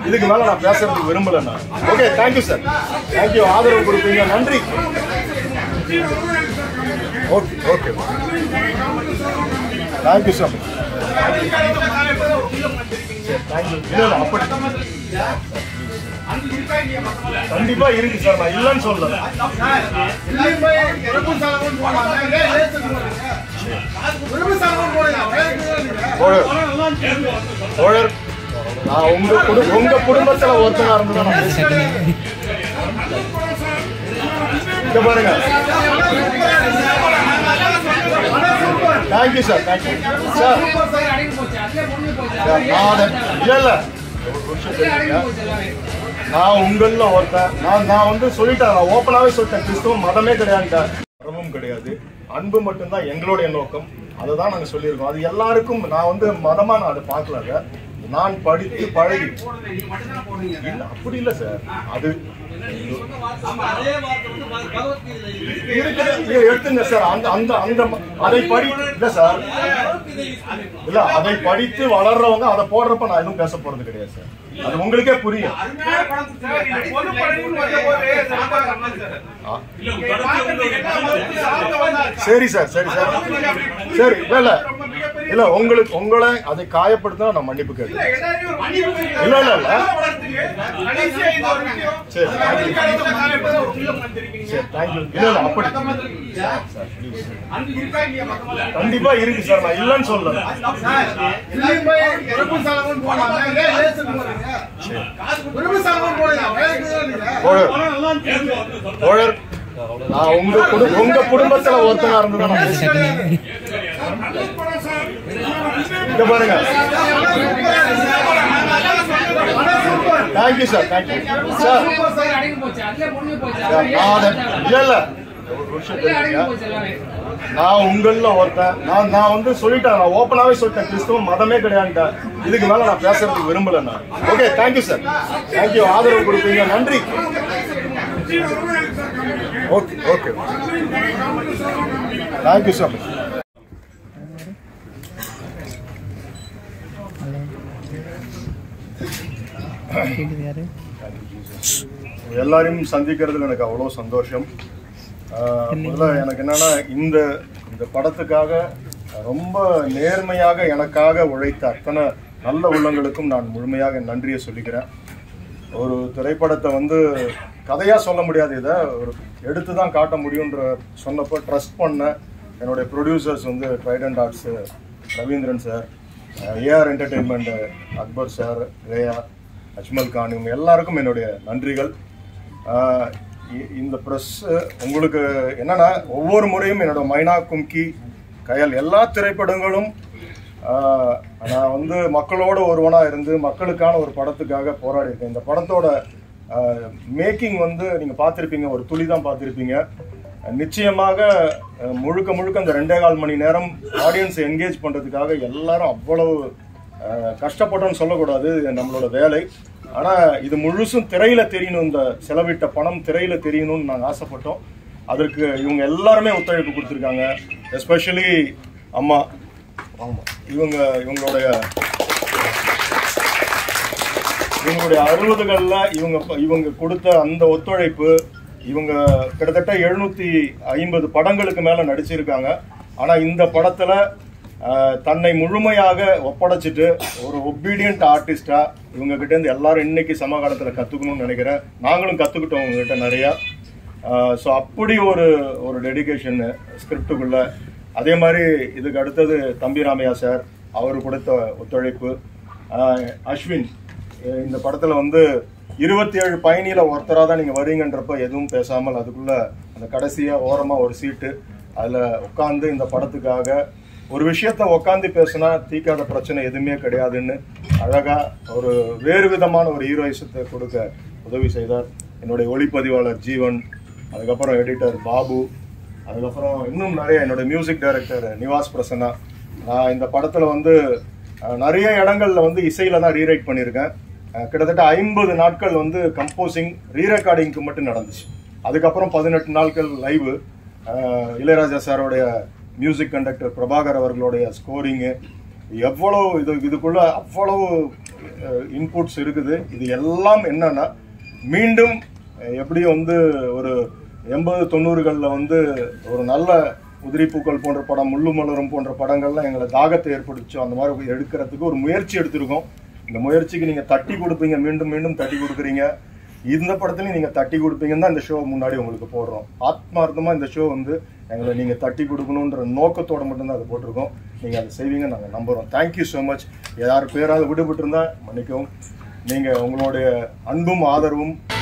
இதுக்கு மேல நான் பேசுறதுக்கு விரும்பல நான் ஓகே தேங்க்யூ சார் தேங்க்யூ ஆதரவு கொடுப்பீங்க நன்றி okay okay thank you sir thank you இல்லை இல்லை, அப்படி கண்டிப்பா இருக்கு சார் நான் இல்லைன்னு சொல்லல தோழர் தோழர் நான் உங்க குடு- உங்க குடும்பத்துல ஒருத்தனா இருந்து தான் நான் பேசுறேன் இங்க பாருங்க தேங்க்யூ சார் தேங்க்யூ சார் நான் அதை- இல்ல இல்ல ஒரு நிமிஷம் கேளுங்க. நான் உங்கள ஒருத்தன் நான் நான் வந்து சொல்லிட்டேன் நான் ஓப்பனாவே சொல்லிட்டேன் கிறிஸ்துவ மதமே கிடையாது மதமும் கிடையாது அன்பு மட்டும்தான் எங்களுடைய நோக்கம் அதை தான் நாங்கள் சொல்லியிருக்கோம் அது எல்லாருக்கும் நான் வந்து மதமா நான் அதை பார்க்கலங்க நான் படித்து பழகி இல்ல அப்படி இல்ல சார் அது இருக்குது. இதை எடுத்துங்க சார் அந்த அந்த அந்த அதை படி இல்ல சார் இல்ல அதை படித்து வளர்றவங்க அதை போடுறப்ப நான் எதுவும் பேச போறது கிடையாது சார் அது உங்களுக்கே புரியும் ஆ. சரி சார் சரி சார் சரி இல்ல இல்ல இல்ல உங்களுக்கு உங்களை அதை காயப்படுத்தினா நான் மன்னிப்பு கேட்கிறேன் இல்ல இல்ல இல்ல சரி சரி தேங்க்யூ இல்ல இல்ல அப்படி சார், please. கண்டிப்பா இருக்கு சார் நான் இல்லைன்னு சொல்லல தோழர் தோழர் நான் உங்க குடு உங்க குடும்பத்துல ஒருத்தனா இருந்து தான் நான் பேசுறேன் இங்க பாருங்க thank you sir thank you sir sir, நான் அதை இல்ல இல்ல ஒரு நிமிஷம் கேளுங்க. நான் உங்கள ஒருத்தன் நான் நான் வந்து சொல்லிட்டேன் நான் ஓப்பனாவே சொல்லிட்டேன் கிறிஸ்துவ மதமே கிடையாது இதுக்கு மேல நான் பேசுறதுக்கு விரும்பல நான் ஓகே தேங்க்யூ சார் தேங்க்யூ ஆதரவு கொடுப்பீங்க நன்றி ஓகே ஓகே தேங்க்யூ சார் எல்லாரையும் சந்திக்கிறதுல எனக்கு அவ்வளோ சந்தோஷம் ஆஹ் முதல்ல எனக்கு என்னன்னா இந்த இந்த படத்துக்காக ரொம்ப நேர்மையாக எனக்காக உழைத்த அத்தனை நல்ல உள்ளங்களுக்கும் நான் முழுமையாக என் நன்றியை சொல்லிக்கிறேன் ஒரு திரைப்படத்தை வந்து கதையா சொல்ல முடியாது இதை ஒரு எடுத்து தான் காட்ட முடியுன்ற சொன்னப்போ ட்ரஸ்ட் பண்ண என்னுடைய ப்ரொடியூசர்ஸ் வந்து Trident arts Ravindran sir AR entertainment Akbar sir Reya Ajmal Khan இவங்க எல்லாருக்கும் என்னுடைய நன்றிகள் ஆஹ் இ- இந்த ப்ரெஸ் உங்களுக்கு என்னன்னா ஒவ்வொரு முறையும் என்னோட மைனா கும்கி கயல் எல்லா திரைப்படங்களும் ஆஹ் நான் வந்து மக்களோட ஒருவனா இருந்து மக்களுக்கான ஒரு படத்துக்காக போராடி இருக்கேன் இந்த படத்தோட மேக்கிங் வந்து நீங்க பார்த்திருப்பீங்க ஒரு துளி தான் பார்த்திருப்பீங்க நிச்சயமாக அஹ், முழுக்க முழுக்க அந்த ரெண்டே கால் மணி நேரம் ஆடியன்ஸ் என்கேஜ் பண்றதுக்காக எல்லாரும் அவ்வளவு அஹ், கஷ்டப்பட்டோம்னு சொல்லக்கூடாது இது நம்மளோட வேலை ஆனா இது முழுசும் திரையில தெரியணும் இந்த செலவிட்ட பணம் திரையில தெரியணும்னு நாங்கள் ஆசைப்பட்டோம் அதற்கு இவங்க எல்லாருமே ஒத்துழைப்பு கொடுத்துருக்காங்க எஸ்பெஷலி அம்மா ஆமா இவங்க இவங்களுடைய இவங்களுடைய அறுபதுகள்ல இவங்க இவங்க கொடுத்த அந்த ஒத்துழைப்பு இவங்க கிட்டத்தட்ட எழுநூத்தி ஐம்பது படங்களுக்கு மேல நடிச்சிருக்காங்க ஆனா இந்த படத்துல ஆஹ், தன்னை முழுமையாக ஒப்படைச்சிட்டு ஒரு ஒபீடியன்ட் ஆர்டிஸ்டா இவங்க கிட்ட இருந்து எல்லாரும் இன்னைக்கு சமகாலத்துல கத்துக்கணும்னு நினைக்கிறேன் நாங்களும் கத்துக்கிட்டோம் உங்க கிட்ட நிறைய ஸோ அப்படி ஒரு ஒரு டெடிகேஷன் ஸ்கிரிப்டுக்குள்ள அதே மாதிரி இதுக்கு அடுத்தது தம்பி ராமையா சார் அவர் கொடுத்த ஒத்துழைப்பு ஆஹ், அஸ்வின் அஹ் இந்த படத்துல வந்து இருபத்தி ஏழு பயணியில ஒருத்தரா தான் நீங்க வரீங்கன்றப்ப எதுவும் பேசாமல் அதுக்குள்ள அந்த கடைசியா ஓரமா ஒரு சீட்டு அதுல உட்காந்து இந்த படத்துக்காக ஒரு விஷயத்த உட்காந்து பேசினா தீக்காத பிரச்சனை எதுவுமே கிடையாதுன்னு அழகா ஒரு வேறு விதமான ஒரு ஹீரோயிசத்தை கொடுக்க உதவி செய்தார் என்னுடைய ஒளிப்பதிவாளர் ஜீவன் அதுக்கப்புறம் எடிட்டர் பாபு அதுக்கப்புறம் இன்னும் நிறைய என்னோட மியூசிக் டைரக்டர் நிவாஸ் பிரசன்னா நான் இந்த படத்துல வந்து அஹ், நிறைய இடங்கள்ல வந்து இசையில தான் ரீரைட் பண்ணியிருக்கேன் அஹ், கிட்டத்தட்ட ஐம்பது நாட்கள் வந்து கம்போசிங் ரீரெக்கார்டிங்க்கு மட்டும் நடந்துச்சு அதுக்கப்புறம் பதினெட்டு நாட்கள் லைவு இளையராஜா சாரோடைய மியூசிக் கண்டக்டர் பிரபாகர் அவர்களுடைய ஸ்கோரிங்கு எவ்வளவு இது இதுக்குள்ள அவ்வளவு இன்புட்ஸ் இருக்குது இது எல்லாம் என்னன்னா மீண்டும் அஹ், எப்படி வந்து ஒரு எண்பது தொண்ணூறுகளில் வந்து ஒரு நல்ல உதிரிப்பூக்கள் போன்ற படம் முள்ளு மலரும் போன்ற படங்கள்லாம் எங்களை தாகத்தை ஏற்படுத்துச்சோ அந்த மாதிரி எடுக்கிறதுக்கு ஒரு முயற்சி எடுத்திருக்கோம் இந்த முயற்சிக்கு நீங்கள் தட்டி கொடுப்பீங்க மீண்டும் மீண்டும் தட்டி கொடுக்குறீங்க இந்த படத்துலையும் நீங்கள் தட்டி கொடுப்பீங்கன்னு தான் இந்த ஷோ முன்னாடி உங்களுக்கு போடுறோம் ஆத்மார்த்தமாக இந்த ஷோ வந்து எங்களை நீங்கள் தட்டி கொடுக்கணுன்ற நோக்கத்தோட மட்டும்தான் அதை போட்டிருக்கோம் நீங்கள் அதை செய்வீங்க நாங்கள் நம்புகிறோம் தேங்க்யூ ஸோ மச் யார் பேராவது விடுபட்டிருந்தா மன்னிக்கவும் நீங்கள் உங்களுடைய அன்பும் ஆதரவும்